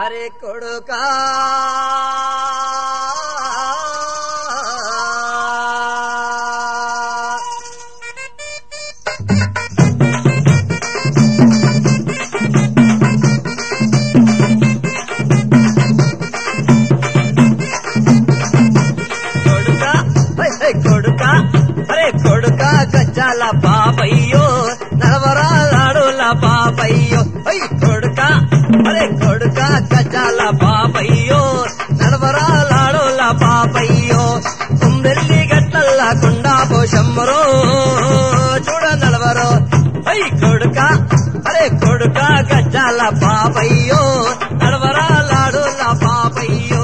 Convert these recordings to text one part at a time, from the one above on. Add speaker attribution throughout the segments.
Speaker 1: అరే కొడుకా కొడుక హై, హై, కొడుక అరే కొడుక గజ్జాల బాబయ్యో నలవరాలాడుల బాబయ్యో హై కొడుక అరే కొడుక గజ్జాల బాబయ్యో నలవరాలాడుల బాబయ్యో కుంబెల్లి గట్టల్లా కొండా పోషమ్మరో చూడ నలవరో హై కొడుక అరే కొడుక గజ్జాల బాబయ్యో నలవరాలాడుల బాబయ్యో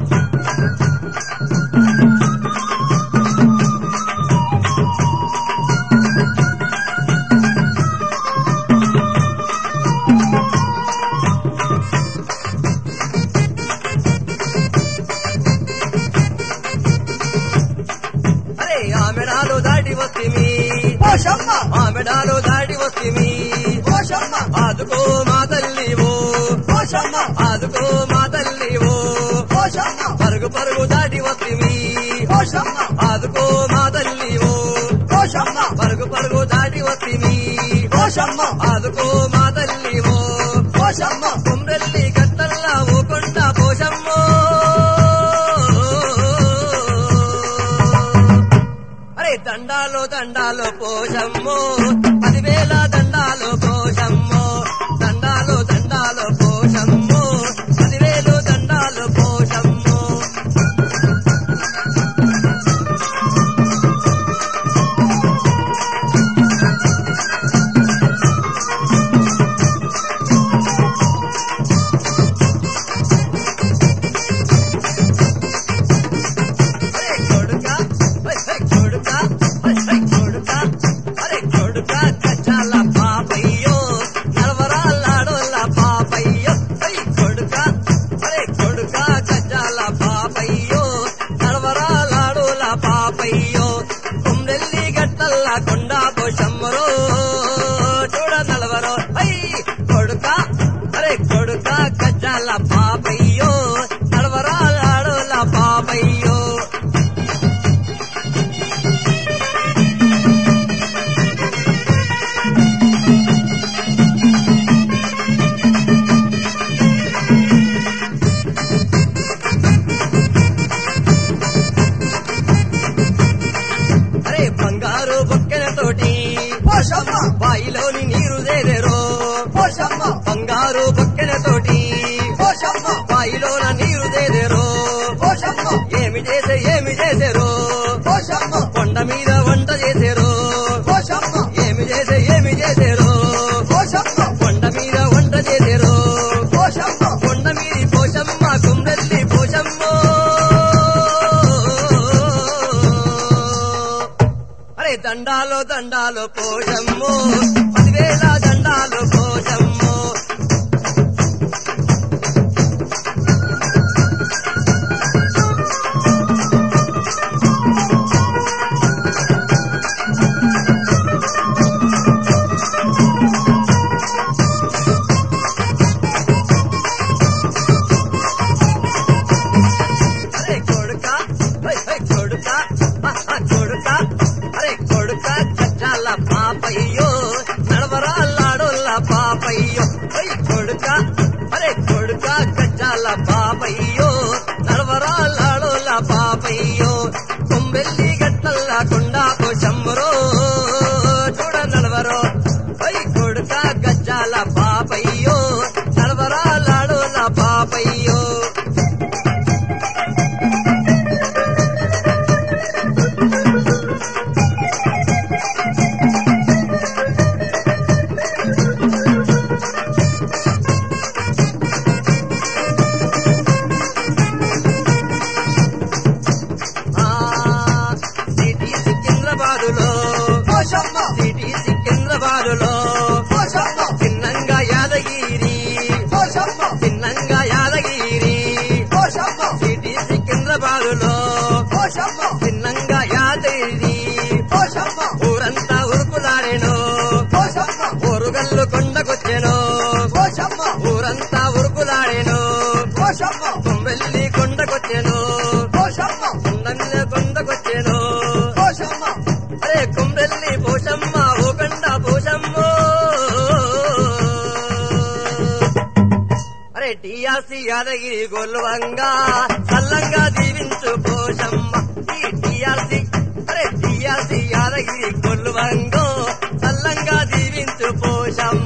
Speaker 1: అరే ఆమెడాలు దాటి వస్తిమి
Speaker 2: పోషమ్మ
Speaker 1: ఆమెడాలు దాటి వస్తిమి
Speaker 2: పోషమ్మ
Speaker 1: ఆదుకో మా తల్లివో
Speaker 2: పోషమ్మ
Speaker 1: ఆదుకో మా తల్లివో
Speaker 2: పోషమ్మ
Speaker 1: పరుగు పరుగు దాటి వస్తిమి
Speaker 2: పోషమ్మ
Speaker 1: ఆదుకో మా తల్లివో
Speaker 2: పోషమ్మ
Speaker 1: పరుగు పరుగు దాటి వస్తిమి
Speaker 2: పోషమ్మ
Speaker 1: ఆదుకో మా తల్లివో
Speaker 2: పోషమ్మ
Speaker 1: కుమ్రెల్లి గట్టల్లా ఊకొండ పోషమ్మో అరే దండాలో దండాలో పోషమ్మో పదివేల దండాలో పోషమ్మో దండాలో దండాలో పోషమ్మో పదివేలు దండాలో పోషమ్మో అరే కొడుకా హై హై కొడుకా హై హై కొడుకా అరే కొడుకా గజాల పాపయ్యో నలవరాలాడోల పాపయ్యో హై కొడుకా అరే కొడుకా గజాల పాపయ్యో నలవరాలాడోల పాపయ్యో కుమ్రెల్లి గట్టల్ల కొండా పోషమ్మరో చూడ నలవరో హై కొడుకా అరే కొడుకా గజాల పాపయ్యో నలవరాలాడోల పాపయ్యో అరే బంగారు బొక్కెనతోటి
Speaker 2: పోషమ్మ
Speaker 1: బాయిలోని నీరు దేదెరో
Speaker 2: పోషమ్మ
Speaker 1: బంగారు బొక్కెనతోటి
Speaker 2: పోషమ్మ
Speaker 1: బాయిలోన నీరు దేదెరో
Speaker 2: పోషమ్మ
Speaker 1: ఏమి చేసే ఏమి చేసేరో
Speaker 2: పోషమ్మ
Speaker 1: కొండ మీద వంట చేసేరో
Speaker 2: పోషమ్మ
Speaker 1: ఏమి చేసే ఏమి చేసేరో
Speaker 2: పోషమ్మ
Speaker 1: కొండ మీద వంట చేసేరో
Speaker 2: పోషమ్మ
Speaker 1: కొండ మీది పోషమ్మ కుండల్లి పోషమ్మో అరే దండాలో దండాలో పోషమ్మో పదివేల దండాలో పోషమ్మో అరే కొడుక హై హై కొడుక ఆహా కొడుక అరే కొడుక కచ్చాల పాపయ్యో నడవరాలాడోళ్ళ పాపయ్యో హై కొడుక అరే కొడుక కచ్చాల పాపయ్యో నడవరాలాడోళ్ళ పాపయ్యో కొంబెల్లి గట్టల్లా కొండా పోషమ్మరో చూడ నడవరో హై కొడుక గజ్జాల పాపయ్యో నడవరాలాడోళ్ళ పాపయ్యో ఆ సిటీ సికింద్రాబాదులో
Speaker 2: పోషమ్మ
Speaker 1: సిటీ సికింద్రాబాదులో
Speaker 2: పోషమ్మ
Speaker 1: చిన్నంగా యాదగిరి
Speaker 2: పోషమ్మ
Speaker 1: చిన్నంగా యాదగిరి
Speaker 2: పోషమ్మ
Speaker 1: సిటీ సికింద్రాబాదులో
Speaker 2: పోషమ్మ
Speaker 1: చిన్నంగా యాదగిరి
Speaker 2: పోషమ్మ
Speaker 1: ఊరంతా ఉరుకులాడెను
Speaker 2: పోషమ్మ
Speaker 1: ఊరుగల్లు కొండకొచ్చెను
Speaker 2: పోషమ్మ
Speaker 1: ఊరంతా ఉరుకులాడెను అరే టిఆర్సి యాదగిరి గొల్లువంగా సల్లంగా దీవించు పోషమ్మ ఈ టిఆర్సి అరే టిఆర్సి యాదగిరి గొల్లువంగో సల్లంగా దీవించు పోషమ్మ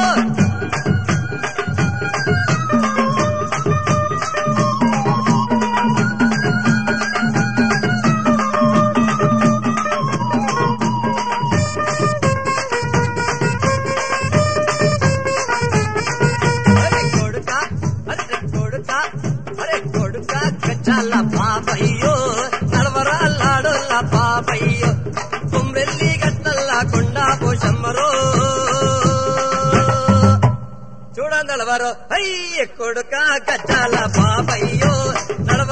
Speaker 1: అరే కొడుక అరే కొడుక అరే కొడుక గచ్చాల పాపయ్యో నడవరాళ్ళాడోళ్ళ పాపయ్యో కుమ్రెల్లి గట్టల్లా కొండా పోషమ్మరో చూడందలవరో అయ్య కొడుక గచ్చాల పాపయ్యో నడవ